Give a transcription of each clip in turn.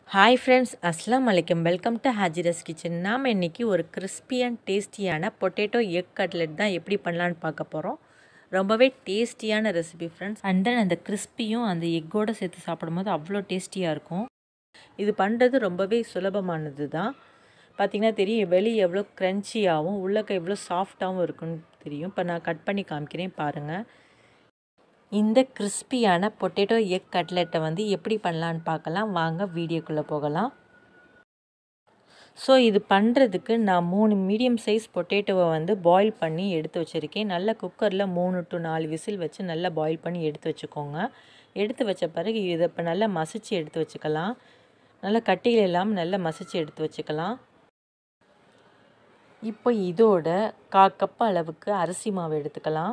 hi friends அஸ்லாம் வலைக்கம் welcome to ஹாஜிரஸ் kitchen நாம் இன்றைக்கி ஒரு கிறிஸ்பி அண்ட் டேஸ்டியான பொட்டேட்டோ எக் கட்லெட் தான் எப்படி பண்ணலான்னு பார்க்க போகிறோம் ரொம்பவே டேஸ்டியான ரெசிபி ஃப்ரெண்ட்ஸ் அண்ட் தென் அந்த கிறிஸ்பியும் அந்த எக்கோடு சேர்த்து சாப்பிடும்போது அவ்வளோ டேஸ்டியாக இருக்கும் இது பண்ணுறது ரொம்பவே சுலபமானது தான் பார்த்திங்கன்னா தெரியும் வெளியே எவ்வளோ க்ரன்ச்சியாகவும் உள்ளக்க எவ்வளோ சாஃப்டாகவும் இருக்குன்னு தெரியும் இப்போ நான் கட் பண்ணி காமிக்கிறேன் பாருங்கள் இந்த கிறிஸ்பியான பொட்டேட்டோ எக் கட்லெட்டை வந்து எப்படி பண்ணலான்னு பார்க்கலாம் வாங்க வீடியோக்குள்ளே போகலாம் ஸோ இது பண்ணுறதுக்கு நான் மூணு மீடியம் சைஸ் பொட்டேட்டோவை வந்து பாயில் பண்ணி எடுத்து வச்சுருக்கேன் நல்ல குக்கரில் மூணு டு நாலு விசில் வச்சு நல்லா பாயில் பண்ணி எடுத்து வச்சுக்கோங்க எடுத்து வச்ச பிறகு இதை இப்போ நல்லா மசிச்சு எடுத்து வச்சுக்கலாம் நல்லா கட்டிகள் இல்லாமல் நல்லா மசிச்சு எடுத்து வச்சுக்கலாம் இப்போ இதோட கா கப் அளவுக்கு அரிசி மாவு எடுத்துக்கலாம்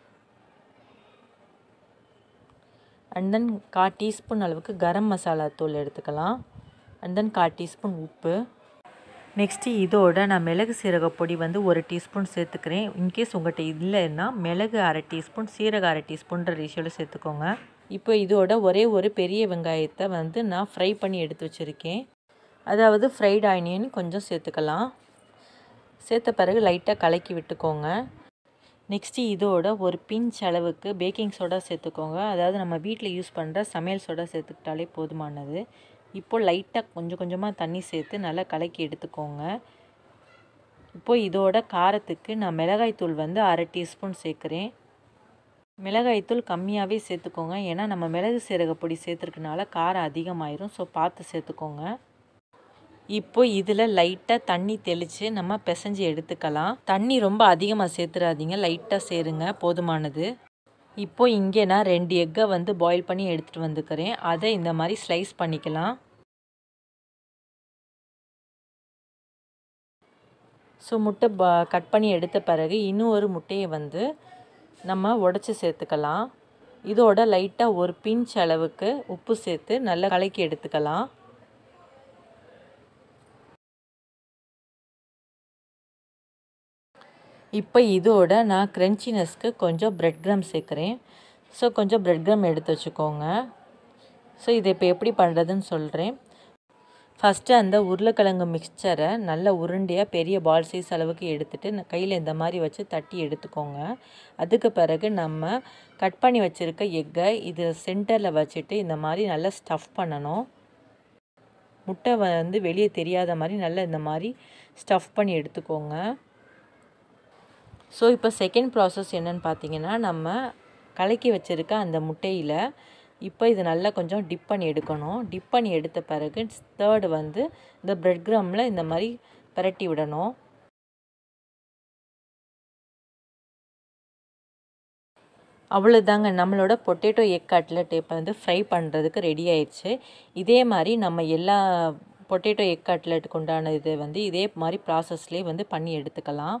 அண்ட் தென் கா டீஸ்பூன் அளவுக்கு கரம் மசாலா தூள் எடுத்துக்கலாம் அண்ட் தென் கா டீஸ்பூன் உப்பு நெக்ஸ்ட்டு இதோட நான் மிளகு சீரக பொடி வந்து ஒரு டீஸ்பூன் சேர்த்துக்கிறேன் இன்கேஸ் உங்கள்கிட்ட இல்லைன்னா மிளகு அரை டீஸ்பூன் சீரக அரை டீஸ்பூன்ற ரேஷியோவில் சேர்த்துக்கோங்க இப்போ இதோட ஒரே ஒரு பெரிய வெங்காயத்தை வந்து நான் ஃப்ரை பண்ணி எடுத்து வச்சுருக்கேன் அதாவது ஃப்ரைட் ஆனியன் கொஞ்சம் சேர்த்துக்கலாம் சேர்த்த பிறகு லைட்டாக கலக்கி விட்டுக்கோங்க நெக்ஸ்ட்டு இதோட ஒரு பிஞ்ச் அளவுக்கு பேக்கிங் சோடா சேர்த்துக்கோங்க அதாவது நம்ம வீட்டில் யூஸ் பண்ணுற சமையல் சோடா சேர்த்துக்கிட்டாலே போதுமானது இப்போது லைட்டாக கொஞ்சம் கொஞ்சமாக தண்ணி சேர்த்து நல்லா கலக்கி எடுத்துக்கோங்க இப்போது இதோட காரத்துக்கு நான் மிளகாய்த்தூள் வந்து அரை டீஸ்பூன் சேர்க்குறேன் மிளகாய்த்தூள் கம்மியாகவே சேர்த்துக்கோங்க ஏன்னா நம்ம மிளகு சீரக பொடி சேர்த்துருக்கனால காரம் அதிகமாயிரும் ஸோ பார்த்து சேர்த்துக்கோங்க இப்போ இதில் லைட்டாக தண்ணி தெளித்து நம்ம பிசைஞ்சு எடுத்துக்கலாம் தண்ணி ரொம்ப அதிகமாக சேர்த்துறாதீங்க லைட்டாக சேருங்க போதுமானது இப்போ இங்கே நான் ரெண்டு எக்கை வந்து பாயில் பண்ணி எடுத்துகிட்டு வந்துக்கிறேன் அதை இந்த மாதிரி ஸ்லைஸ் பண்ணிக்கலாம் ஸோ முட்டை ப கட் பண்ணி எடுத்த பிறகு இன்னும் ஒரு முட்டையை வந்து நம்ம உடச்சி சேர்த்துக்கலாம் இதோட லைட்டாக ஒரு பிஞ்ச் அளவுக்கு உப்பு சேர்த்து நல்லா கலக்கி எடுத்துக்கலாம் இப்போ இதோட நான் க்ரன்ச்சினஸ்க்கு கொஞ்சம் ப்ரெட் க்ரம் சேர்க்குறேன் ஸோ கொஞ்சம் ப்ரெட் க்ரம் எடுத்து வச்சுக்கோங்க ஸோ இதை இப்போ எப்படி பண்ணுறதுன்னு சொல்கிறேன் ஃபஸ்ட்டு அந்த உருளைக்கிழங்கு மிக்சரை நல்ல உருண்டையாக பெரிய பால் சைஸ் அளவுக்கு எடுத்துகிட்டு கையில் இந்த மாதிரி வச்சு தட்டி எடுத்துக்கோங்க அதுக்கு பிறகு நம்ம கட் பண்ணி வச்சுருக்க எக்கை இது சென்டரில் வச்சுட்டு இந்த மாதிரி நல்லா ஸ்டஃப் பண்ணணும் முட்டை வந்து வெளியே தெரியாத மாதிரி நல்லா இந்த மாதிரி ஸ்டஃப் பண்ணி எடுத்துக்கோங்க ஸோ இப்போ செகண்ட் ப்ராசஸ் என்னென்னு பார்த்தீங்கன்னா நம்ம கலக்கி வச்சுருக்க அந்த முட்டையில் இப்போ இது நல்லா கொஞ்சம் டிப் பண்ணி எடுக்கணும் டிப் பண்ணி எடுத்த பிறகு தேர்டு வந்து இந்த ப்ரெட் க்ரம்மில் இந்த மாதிரி பரட்டி விடணும் அவ்வளோதாங்க நம்மளோட பொட்டேட்டோ எக் கட்லெட் இப்போ வந்து ஃப்ரை பண்ணுறதுக்கு ரெடி ஆயிடுச்சு இதே மாதிரி நம்ம எல்லா பொட்டேட்டோ எக் கட்லெட்டுக்கு உண்டான இது வந்து இதே மாதிரி ப்ராசஸ்லேயே வந்து பண்ணி எடுத்துக்கலாம்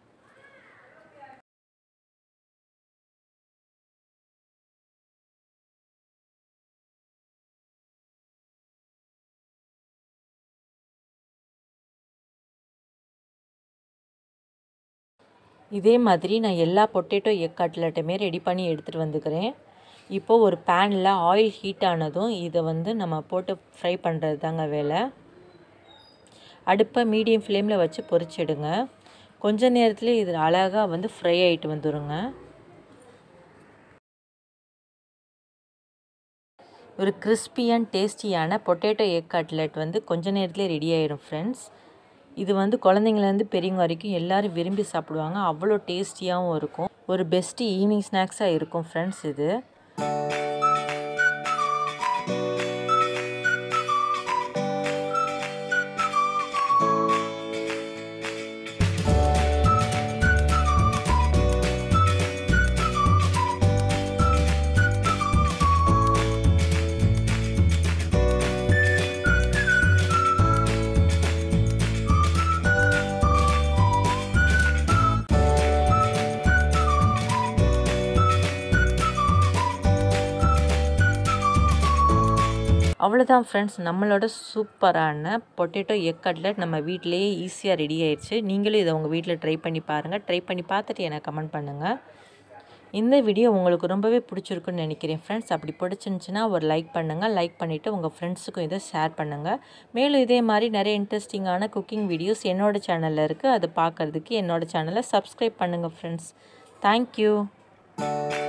இதே மாதிரி நான் எல்லா பொட்டேட்டோ எக் கட்லெட்டுமே ரெடி பண்ணி எடுத்துகிட்டு வந்துக்கிறேன் இப்போது ஒரு பேனில் ஆயில் ஹீட் ஆனதும் இதை வந்து நம்ம போட்டு ஃப்ரை பண்ணுறது தாங்க வேலை அடுப்பை மீடியம் ஃப்ளேமில் வச்சு பொரிச்சிடுங்க கொஞ்ச நேரத்தில் இது அழகாக வந்து ஃப்ரை ஆகிட்டு வந்துடுங்க ஒரு கிறிஸ்பி அண்ட் டேஸ்டியான பொட்டேட்டோ எக் கட்லெட் வந்து கொஞ்ச நேரத்தில் ரெடி ஆகிடும் ஃப்ரெண்ட்ஸ் இது வந்து குழந்தைங்கலேருந்து பெரியவங்க வரைக்கும் எல்லோரும் விரும்பி சாப்பிடுவாங்க அவ்வளோ டேஸ்டியாகவும் இருக்கும் ஒரு பெஸ்ட்டு ஈவினிங் ஸ்நாக்ஸாக இருக்கும் ஃப்ரெண்ட்ஸ் இது அவ்வளோதான் ஃப்ரெண்ட்ஸ் நம்மளோட சூப்பரான பொட்டேட்டோ எக் கட்லெட் நம்ம வீட்டிலேயே ஈஸியாக ரெடி ஆயிடுச்சு நீங்களும் இதை உங்கள் வீட்டில் ட்ரை பண்ணி பாருங்கள் ட்ரை பண்ணி பார்த்துட்டு எனக்கு கமெண்ட் பண்ணுங்கள் இந்த வீடியோ உங்களுக்கு ரொம்பவே பிடிச்சிருக்குன்னு நினைக்கிறேன் ஃப்ரெண்ட்ஸ் அப்படி பிடிச்சிருந்துச்சின்னா ஒரு லைக் பண்ணுங்கள் லைக் பண்ணிவிட்டு உங்கள் ஃப்ரெண்ட்ஸுக்கும் இதை ஷேர் பண்ணுங்கள் மேலும் இதே மாதிரி நிறைய இன்ட்ரெஸ்டிங்கான குக்கிங் வீடியோஸ் என்னோடய சேனலில் இருக்குது அதை பார்க்குறதுக்கு என்னோடய சேனலை சப்ஸ்கிரைப் பண்ணுங்கள் ஃப்ரெண்ட்ஸ் தேங்க்யூ